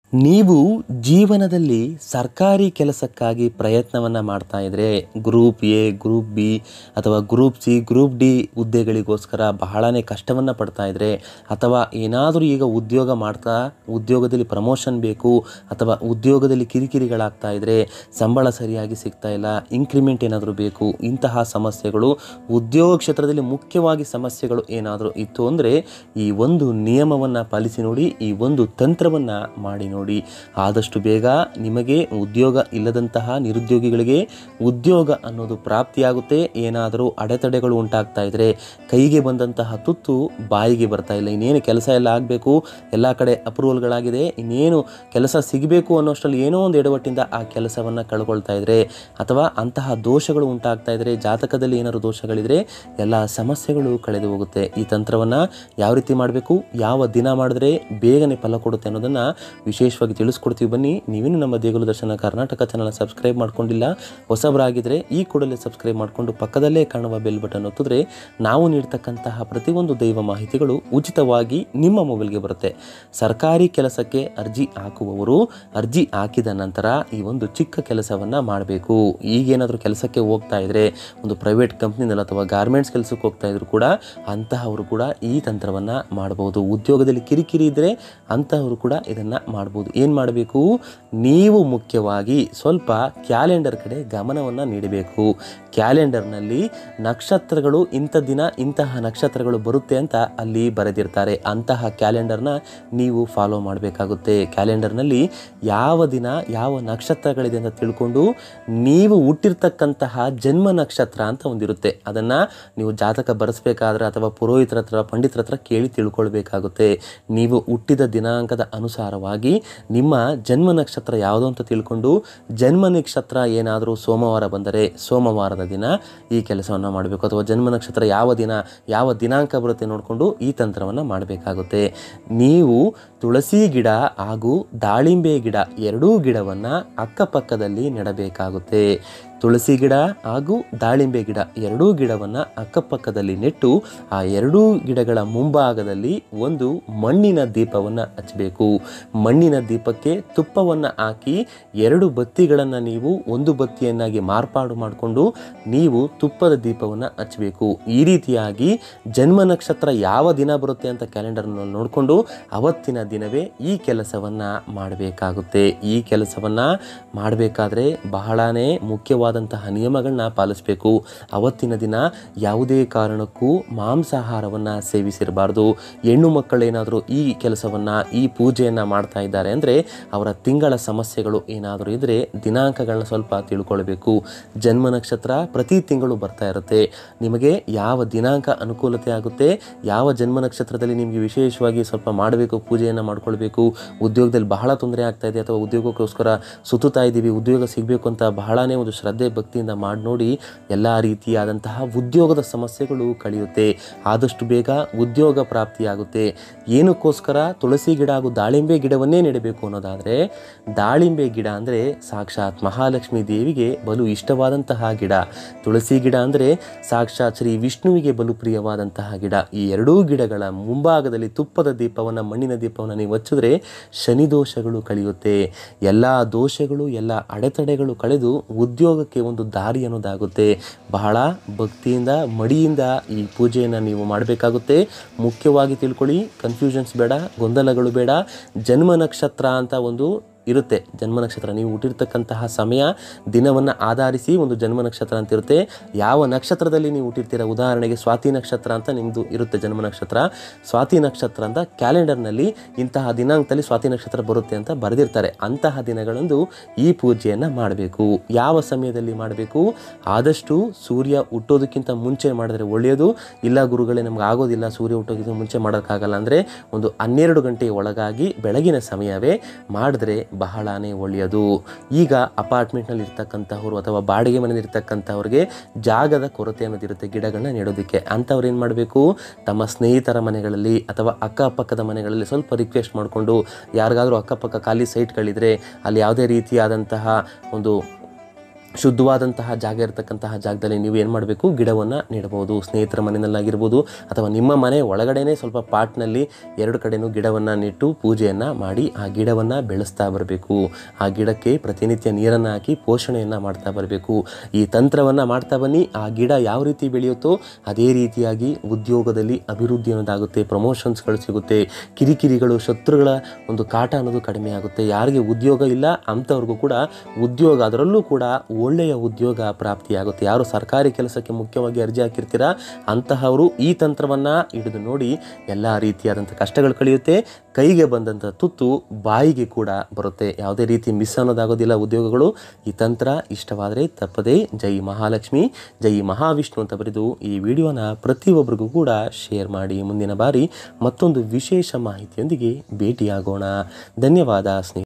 ನೀವು ಜೀವನದಲ್ಲಿ ಸರ್ಕಾರಿ ಕೆಲಸಕ್ಕಾಗಿ ಪ್ರಯತ್ನವನ್ನು ಮಾಡ್ತಾ ಇದ್ದರೆ ಗ್ರೂಪ್ ಎ ಗ್ರೂಪ್ ಬಿ ಅಥವಾ ಗ್ರೂಪ್ ಸಿ ಗ್ರೂಪ್ ಡಿ ಹುದ್ದೆಗಳಿಗೋಸ್ಕರ ಬಹಳನೇ ಕಷ್ಟವನ್ನು ಪಡ್ತಾ ಇದ್ದರೆ ಅಥವಾ ಏನಾದರೂ ಈಗ ಉದ್ಯೋಗ ಮಾಡ್ತಾ ಉದ್ಯೋಗದಲ್ಲಿ ಪ್ರಮೋಷನ್ ಬೇಕು ಅಥವಾ ಉದ್ಯೋಗದಲ್ಲಿ ಕಿರಿಕಿರಿಗಳಾಗ್ತಾ ಇದ್ದರೆ ಸಂಬಳ ಸರಿಯಾಗಿ ಸಿಗ್ತಾ ಇಲ್ಲ ಇಂಕ್ರಿಮೆಂಟ್ ಏನಾದರೂ ಬೇಕು ಇಂತಹ ಸಮಸ್ಯೆಗಳು ಉದ್ಯೋಗ ಕ್ಷೇತ್ರದಲ್ಲಿ ಮುಖ್ಯವಾಗಿ ಸಮಸ್ಯೆಗಳು ಏನಾದರೂ ಇತ್ತು ಅಂದರೆ ಈ ಒಂದು ನಿಯಮವನ್ನು ಪಾಲಿಸಿ ನೋಡಿ ಈ ಒಂದು ತಂತ್ರವನ್ನು ಮಾಡಿ ನೋಡಿ ಆದಷ್ಟು ಬೇಗ ನಿಮಗೆ ಉದ್ಯೋಗ ಇಲ್ಲದಂತಹ ನಿರುದ್ಯೋಗಿಗಳಿಗೆ ಉದ್ಯೋಗ ಅನ್ನೋದು ಪ್ರಾಪ್ತಿಯಾಗುತ್ತೆ ಏನಾದರೂ ಅಡೆತಡೆಗಳು ಉಂಟಾಗ್ತಾ ಇದ್ದರೆ ಕೈಗೆ ಬಂದಂತಹ ತುತ್ತು ಬಾಯಿಗೆ ಬರ್ತಾ ಇಲ್ಲ ಇನ್ನೇನು ಕೆಲಸ ಎಲ್ಲ ಆಗಬೇಕು ಎಲ್ಲ ಕಡೆ ಅಪ್ರೂವಲ್ಗಳಾಗಿದೆ ಇನ್ನೇನು ಕೆಲಸ ಸಿಗಬೇಕು ಅನ್ನೋಷ್ಟರಲ್ಲಿ ಏನೋ ಒಂದು ಎಡವಟ್ಟಿಂದ ಆ ಕೆಲಸವನ್ನು ಕಳ್ಕೊಳ್ತಾ ಇದ್ದರೆ ಅಥವಾ ಅಂತಹ ದೋಷಗಳು ಉಂಟಾಗ್ತಾ ಇದ್ದರೆ ಜಾತಕದಲ್ಲಿ ಏನಾದರೂ ದೋಷಗಳಿದ್ರೆ ಎಲ್ಲ ಸಮಸ್ಯೆಗಳು ಕಳೆದು ಹೋಗುತ್ತೆ ಈ ತಂತ್ರವನ್ನು ಯಾವ ರೀತಿ ಮಾಡಬೇಕು ಯಾವ ದಿನ ಮಾಡಿದ್ರೆ ಬೇಗನೆ ಫಲ ಕೊಡುತ್ತೆ ಅನ್ನೋದನ್ನು ವಿಶೇಷವಾಗಿ ತಿಳಿಸ್ಕೊಡ್ತೀವಿ ಬನ್ನಿ ನೀವೇನು ನಮ್ಮ ದೇಗುಲ ದರ್ಶನ ಕರ್ನಾಟಕ ಚಾನಲ್ ಸಬ್ಸ್ಕ್ರೈಬ್ ಮಾಡ್ಕೊಂಡಿಲ್ಲ ಹೊಸಬರಾಗಿದ್ದರೆ ಈ ಕೂಡಲೇ ಸಬ್ಸ್ಕ್ರೈಬ್ ಮಾಡಿಕೊಂಡು ಪಕ್ಕದಲ್ಲೇ ಕಾಣುವ ಬೆಲ್ ಬಟನ್ ಒತ್ತಿದ್ರೆ ನಾವು ನೀಡ್ತಕ್ಕಂತಹ ಪ್ರತಿಯೊಂದು ದೈವ ಮಾಹಿತಿಗಳು ಉಚಿತವಾಗಿ ನಿಮ್ಮ ಮೊಬೈಲ್ಗೆ ಬರುತ್ತೆ ಸರ್ಕಾರಿ ಕೆಲಸಕ್ಕೆ ಅರ್ಜಿ ಹಾಕುವವರು ಅರ್ಜಿ ಹಾಕಿದ ನಂತರ ಈ ಒಂದು ಚಿಕ್ಕ ಕೆಲಸವನ್ನು ಮಾಡಬೇಕು ಈಗೇನಾದರೂ ಕೆಲಸಕ್ಕೆ ಹೋಗ್ತಾ ಇದ್ದರೆ ಒಂದು ಪ್ರೈವೇಟ್ ಕಂಪ್ನಿನಲ್ಲಿ ಅಥವಾ ಗಾರ್ಮೆಂಟ್ಸ್ ಕೆಲಸಕ್ಕೆ ಹೋಗ್ತಾ ಇದ್ರು ಕೂಡ ಅಂತಹವರು ಕೂಡ ಈ ತಂತ್ರವನ್ನು ಮಾಡಬಹುದು ಉದ್ಯೋಗದಲ್ಲಿ ಕಿರಿಕಿರಿ ಇದ್ದರೆ ಅಂತಹವರು ಕೂಡ ಇದನ್ನು ಮಾಡ್ಬೋದು ಏನು ಮಾಡಬೇಕು ನೀವು ಮುಖ್ಯವಾಗಿ ಸ್ವಲ್ಪ ಕ್ಯಾಲೆಂಡರ್ ಕಡೆ ಗಮನವನ್ನು ನೀಡಬೇಕು ಕ್ಯಾಲೆಂಡರ್ನಲ್ಲಿ ನಕ್ಷತ್ರಗಳು ಇಂಥ ದಿನ ಇಂತಹ ನಕ್ಷತ್ರಗಳು ಬರುತ್ತೆ ಅಂತ ಅಲ್ಲಿ ಬರೆದಿರ್ತಾರೆ ಅಂತಹ ಕ್ಯಾಲೆಂಡರ್ನ ನೀವು ಫಾಲೋ ಮಾಡಬೇಕಾಗುತ್ತೆ ಕ್ಯಾಲೆಂಡರ್ನಲ್ಲಿ ಯಾವ ದಿನ ಯಾವ ನಕ್ಷತ್ರಗಳಿದೆ ಅಂತ ತಿಳ್ಕೊಂಡು ನೀವು ಹುಟ್ಟಿರ್ತಕ್ಕಂತಹ ಜನ್ಮ ನಕ್ಷತ್ರ ಅಂತ ಒಂದಿರುತ್ತೆ ಅದನ್ನು ನೀವು ಜಾತಕ ಬರೆಸ್ಬೇಕಾದ್ರೆ ಅಥವಾ ಪುರೋಹಿತರ ಹತ್ರ ಪಂಡಿತರ ಹತ್ರ ಕೇಳಿ ತಿಳ್ಕೊಳ್ಬೇಕಾಗುತ್ತೆ ನೀವು ಹುಟ್ಟಿದ ದಿನಾಂಕದ ಅನುಸಾರವಾಗಿ ನಿಮ್ಮ ಜನ್ಮ ನಕ್ಷತ್ರ ಯಾವುದು ಅಂತ ತಿಳ್ಕೊಂಡು ಜನ್ಮ ನಕ್ಷತ್ರ ಏನಾದರೂ ಸೋಮವಾರ ಬಂದರೆ ಸೋಮವಾರದ ದಿನ ಈ ಕೆಲಸವನ್ನು ಮಾಡಬೇಕು ಅಥವಾ ಜನ್ಮ ನಕ್ಷತ್ರ ಯಾವ ದಿನ ಯಾವ ದಿನಾಂಕ ಬರುತ್ತೆ ನೋಡಿಕೊಂಡು ಈ ತಂತ್ರವನ್ನು ಮಾಡಬೇಕಾಗುತ್ತೆ ನೀವು ತುಳಸಿ ಗಿಡ ಹಾಗೂ ದಾಳಿಂಬೆ ಗಿಡ ಎರಡೂ ಗಿಡವನ್ನು ಅಕ್ಕಪಕ್ಕದಲ್ಲಿ ನೆಡಬೇಕಾಗುತ್ತೆ ತುಳಸಿ ಗಿಡ ಹಾಗೂ ದಾಳಿಂಬೆ ಗಿಡ ಎರಡೂ ಗಿಡವನ್ನು ಅಕ್ಕಪಕ್ಕದಲ್ಲಿ ನೆಟ್ಟು ಆ ಎರಡೂ ಗಿಡಗಳ ಮುಂಭಾಗದಲ್ಲಿ ಒಂದು ಮಣ್ಣಿನ ದೀಪವನ್ನು ಹಚ್ಚಬೇಕು ಮಣ್ಣಿನ ದೀಪಕ್ಕೆ ತುಪ್ಪವನ್ನು ಹಾಕಿ ಎರಡು ಬತ್ತಿಗಳನ್ನು ನೀವು ಒಂದು ಬತ್ತಿಯನ್ನಾಗಿ ಮಾರ್ಪಾಡು ಮಾಡಿಕೊಂಡು ನೀವು ತುಪ್ಪದ ದೀಪವನ್ನು ಹಚ್ಚಬೇಕು ಈ ರೀತಿಯಾಗಿ ಜನ್ಮ ನಕ್ಷತ್ರ ಯಾವ ದಿನ ಬರುತ್ತೆ ಅಂತ ಕ್ಯಾಲೆಂಡರ್ನಲ್ಲಿ ನೋಡಿಕೊಂಡು ಅವತ್ತಿನ ದಿನವೇ ಈ ಕೆಲಸವನ್ನು ಮಾಡಬೇಕಾಗುತ್ತೆ ಈ ಕೆಲಸವನ್ನು ಮಾಡಬೇಕಾದ್ರೆ ಬಹಳನೇ ಮುಖ್ಯವಾದಂತಹ ನಿಯಮಗಳನ್ನ ಪಾಲಿಸಬೇಕು ಅವತ್ತಿನ ದಿನ ಯಾವುದೇ ಕಾರಣಕ್ಕೂ ಮಾಂಸಾಹಾರವನ್ನು ಸೇವಿಸಿರಬಾರ್ದು ಹೆಣ್ಣು ಮಕ್ಕಳೇನಾದರೂ ಈ ಕೆಲಸವನ್ನು ಈ ಪೂಜೆಯನ್ನು ಮಾಡ್ತಾ ಇದ್ದಾರೆ ಅಂದರೆ ಅವರ ತಿಂಗಳ ಸಮಸ್ಯೆಗಳು ಏನಾದರೂ ಇದ್ದರೆ ದಿನಾಂಕಗಳನ್ನ ಸ್ವಲ್ಪ ತಿಳ್ಕೊಳ್ಬೇಕು ಜನ್ಮ ನಕ್ಷತ್ರ ಪ್ರತಿ ತಿಂಗಳು ಬರ್ತಾ ಇರುತ್ತೆ ನಿಮಗೆ ಯಾವ ದಿನಾಂಕ ಅನುಕೂಲತೆ ಆಗುತ್ತೆ ಯಾವ ಜನ್ಮ ನಕ್ಷತ್ರದಲ್ಲಿ ನಿಮಗೆ ವಿಶೇಷವಾಗಿ ಸ್ವಲ್ಪ ಮಾಡಬೇಕು ಪೂಜೆಯನ್ನು ಮಾಡ್ಕೊಳ್ಬೇಕು ಉದ್ಯೋಗದಲ್ಲಿ ಬಹಳ ತೊಂದರೆ ಆಗ್ತಾ ಇದೆ ಅಥವಾ ಉದ್ಯೋಗಕ್ಕೋಸ್ಕರ ಸುತ್ತುತ್ತಾ ಇದ್ದೀವಿ ಉದ್ಯೋಗ ಸಿಗಬೇಕು ಅಂತ ಬಹಳನೇ ಒಂದು ಶ್ರದ್ಧೆ ಭಕ್ತಿಯಿಂದ ಮಾಡಿ ನೋಡಿ ಎಲ್ಲ ರೀತಿಯಾದಂತಹ ಉದ್ಯೋಗದ ಸಮಸ್ಯೆಗಳು ಕಳೆಯುತ್ತೆ ಆದಷ್ಟು ಬೇಗ ಉದ್ಯೋಗ ಪ್ರಾಪ್ತಿಯಾಗುತ್ತೆ ಏನಕ್ಕೋಸ್ಕರ ತುಳಸಿ ಗಿಡ ಹಾಗೂ ದಾಳಿಂಬೆ ಗಿಡವನ್ನೇ ನೆಡಬೇಕು ಅನ್ನೋದಾದರೆ ದಾಳಿಂಬೆ ಗಿಡ ಅಂದರೆ ಸಾಕ್ಷಾತ್ ಮಹಾಲಕ್ಷ್ಮಿ ದೇವಿಗೆ ಬಲು ಇಷ್ಟವಾದಂತಹ ಗಿಡ ತುಳಸಿ ಗಿಡ ಅಂದರೆ ಸಾಕ್ಷಾತ್ ಶ್ರೀ ವಿಷ್ಣುವಿಗೆ ಬಲು ಪ್ರಿಯವಾದಂತಹ ಗಿಡ ಈ ಎರಡೂ ಗಿಡಗಳ ಮುಂಭಾಗದಲ್ಲಿ ತುಪ್ಪದ ದೀಪವನ್ನು ಮಣ್ಣಿನ ದೀಪವನ್ನು ನೀವು ಹಚ್ಚಿದ್ರೆ ಶನಿ ದೋಷಗಳು ಕಳೆಯುತ್ತೆ ಎಲ್ಲ ದೋಷಗಳು ಎಲ್ಲ ಅಡೆತಡೆಗಳು ಕಳೆದು ಉದ್ಯೋಗಕ್ಕೆ ಒಂದು ದಾರಿ ಅನ್ನೋದಾಗುತ್ತೆ ಬಹಳ ಭಕ್ತಿಯಿಂದ ಮಡಿಯಿಂದ ಈ ಪೂಜೆಯನ್ನು ನೀವು ಮಾಡಬೇಕಾಗುತ್ತೆ ಮುಖ್ಯವಾಗಿ ತಿಳ್ಕೊಳ್ಳಿ ಕನ್ಫ್ಯೂಷನ್ಸ್ ಬೇಡ ಗೊಂದಲಗಳು ಬೇಡ ಜನ್ಮ ನಕ್ಷತ್ರ ಅಂತ ಒಂದು ಇರುತ್ತೆ ಜನ್ಮ ನಕ್ಷತ್ರ ನೀವು ಹುಟ್ಟಿರ್ತಕ್ಕಂತಹ ಸಮಯ ದಿನವನ್ನು ಆಧರಿಸಿ ಒಂದು ಜನ್ಮ ನಕ್ಷತ್ರ ಅಂತ ಇರುತ್ತೆ ಯಾವ ನಕ್ಷತ್ರದಲ್ಲಿ ನೀವು ಹುಟ್ಟಿರ್ತೀರ ಉದಾಹರಣೆಗೆ ಸ್ವಾತಿ ನಕ್ಷತ್ರ ಅಂತ ನಿಮ್ಮದು ಇರುತ್ತೆ ಜನ್ಮ ನಕ್ಷತ್ರ ಸ್ವಾತಿ ನಕ್ಷತ್ರ ಅಂತ ಕ್ಯಾಲೆಂಡರ್ನಲ್ಲಿ ಇಂತಹ ದಿನಾಂಕದಲ್ಲಿ ಸ್ವಾತಿ ನಕ್ಷತ್ರ ಬರುತ್ತೆ ಅಂತ ಬರೆದಿರ್ತಾರೆ ಅಂತಹ ದಿನಗಳಂದು ಈ ಪೂಜೆಯನ್ನು ಮಾಡಬೇಕು ಯಾವ ಸಮಯದಲ್ಲಿ ಮಾಡಬೇಕು ಆದಷ್ಟು ಸೂರ್ಯ ಹುಟ್ಟೋದಕ್ಕಿಂತ ಮುಂಚೆ ಮಾಡಿದ್ರೆ ಒಳ್ಳೆಯದು ಇಲ್ಲ ಗುರುಗಳೇ ನಮ್ಗೆ ಆಗೋದಿಲ್ಲ ಸೂರ್ಯ ಹುಟ್ಟೋದಕ್ಕಿಂತ ಮುಂಚೆ ಮಾಡೋಕ್ಕಾಗಲ್ಲ ಅಂದರೆ ಒಂದು ಹನ್ನೆರಡು ಗಂಟೆಯ ಒಳಗಾಗಿ ಬೆಳಗಿನ ಸಮಯವೇ ಮಾಡಿದ್ರೆ ಬಹಳನೇ ಒಳ್ಳೆಯದು ಈಗ ಅಪಾರ್ಟ್ಮೆಂಟ್ನಲ್ಲಿ ಇರ್ತಕ್ಕಂಥವ್ರು ಅಥವಾ ಬಾಡಿಗೆ ಮನೆಯಲ್ಲಿ ಇರ್ತಕ್ಕಂಥವ್ರಿಗೆ ಜಾಗದ ಕೊರತೆ ಅನ್ನೋದಿರುತ್ತೆ ಗಿಡಗಳನ್ನ ನೆಡೋದಕ್ಕೆ ಅಂಥವ್ರು ಏನು ಮಾಡಬೇಕು ತಮ್ಮ ಸ್ನೇಹಿತರ ಮನೆಗಳಲ್ಲಿ ಅಥವಾ ಅಕ್ಕಪಕ್ಕದ ಮನೆಗಳಲ್ಲಿ ಸ್ವಲ್ಪ ರಿಕ್ವೆಸ್ಟ್ ಮಾಡಿಕೊಂಡು ಯಾರಿಗಾದರೂ ಅಕ್ಕಪಕ್ಕ ಖಾಲಿ ಸೈಟ್ಗಳಿದ್ರೆ ಅಲ್ಲಿ ಯಾವುದೇ ರೀತಿಯಾದಂತಹ ಒಂದು ಶುದ್ಧವಾದಂತಹ ಜಾಗ ಇರತಕ್ಕಂತಹ ಜಾಗದಲ್ಲಿ ನೀವು ಏನು ಮಾಡಬೇಕು ಗಿಡವನ್ನು ನೆಡಬಹುದು ಸ್ನೇಹಿತರ ಮನೆಯಲ್ಲಾಗಿರ್ಬೋದು ಅಥವಾ ನಿಮ್ಮ ಮನೆ ಒಳಗಡೆನೇ ಸ್ವಲ್ಪ ಪಾಟ್ನಲ್ಲಿ ಎರಡು ಕಡೆನೂ ಗಿಡವನ್ನು ನೆಟ್ಟು ಪೂಜೆಯನ್ನು ಮಾಡಿ ಆ ಗಿಡವನ್ನು ಬೆಳೆಸ್ತಾ ಬರಬೇಕು ಆ ಗಿಡಕ್ಕೆ ಪ್ರತಿನಿತ್ಯ ನೀರನ್ನು ಹಾಕಿ ಪೋಷಣೆಯನ್ನು ಮಾಡ್ತಾ ಬರಬೇಕು ಈ ತಂತ್ರವನ್ನು ಮಾಡ್ತಾ ಬನ್ನಿ ಆ ಗಿಡ ಯಾವ ರೀತಿ ಬೆಳೆಯುತ್ತೋ ಅದೇ ರೀತಿಯಾಗಿ ಉದ್ಯೋಗದಲ್ಲಿ ಅಭಿವೃದ್ಧಿ ಅನ್ನೋದಾಗುತ್ತೆ ಪ್ರಮೋಷನ್ಸ್ಗಳು ಸಿಗುತ್ತೆ ಕಿರಿಕಿರಿಗಳು ಶತ್ರುಗಳ ಒಂದು ಕಾಟ ಅನ್ನೋದು ಕಡಿಮೆ ಆಗುತ್ತೆ ಯಾರಿಗೆ ಉದ್ಯೋಗ ಇಲ್ಲ ಅಂಥವ್ರಿಗೂ ಕೂಡ ಉದ್ಯೋಗ ಅದರಲ್ಲೂ ಕೂಡ ಒಳ್ಳೆಯ ಉದ್ಯೋಗ ಪ್ರಾಪ್ತಿಯಾಗುತ್ತೆ ಯಾರು ಸರ್ಕಾರಿ ಕೆಲಸಕ್ಕೆ ಮುಖ್ಯವಾಗಿ ಅರ್ಜಿ ಹಾಕಿರ್ತೀರಾ ಅಂತಹವರು ಈ ತಂತ್ರವನ್ನು ಹಿಡಿದು ನೋಡಿ ಎಲ್ಲ ರೀತಿಯಾದಂಥ ಕಷ್ಟಗಳು ಕಳೆಯುತ್ತೆ ಕೈಗೆ ಬಂದಂಥ ತುತ್ತು ಬಾಯಿಗೆ ಕೂಡ ಬರುತ್ತೆ ಯಾವುದೇ ರೀತಿ ಮಿಸ್ ಅನ್ನೋದಾಗೋದಿಲ್ಲ ಉದ್ಯೋಗಗಳು ಈ ತಂತ್ರ ಇಷ್ಟವಾದರೆ ತಪ್ಪದೇ ಜೈ ಮಹಾಲಕ್ಷ್ಮಿ ಜೈ ಮಹಾವಿಷ್ಣು ಅಂತ ಬರೆದು ಈ ವಿಡಿಯೋನ ಪ್ರತಿಯೊಬ್ಬರಿಗೂ ಕೂಡ ಶೇರ್ ಮಾಡಿ ಮುಂದಿನ ಬಾರಿ ಮತ್ತೊಂದು ವಿಶೇಷ ಮಾಹಿತಿಯೊಂದಿಗೆ ಭೇಟಿಯಾಗೋಣ ಧನ್ಯವಾದ ಸ್ನೇಹಿತರೆ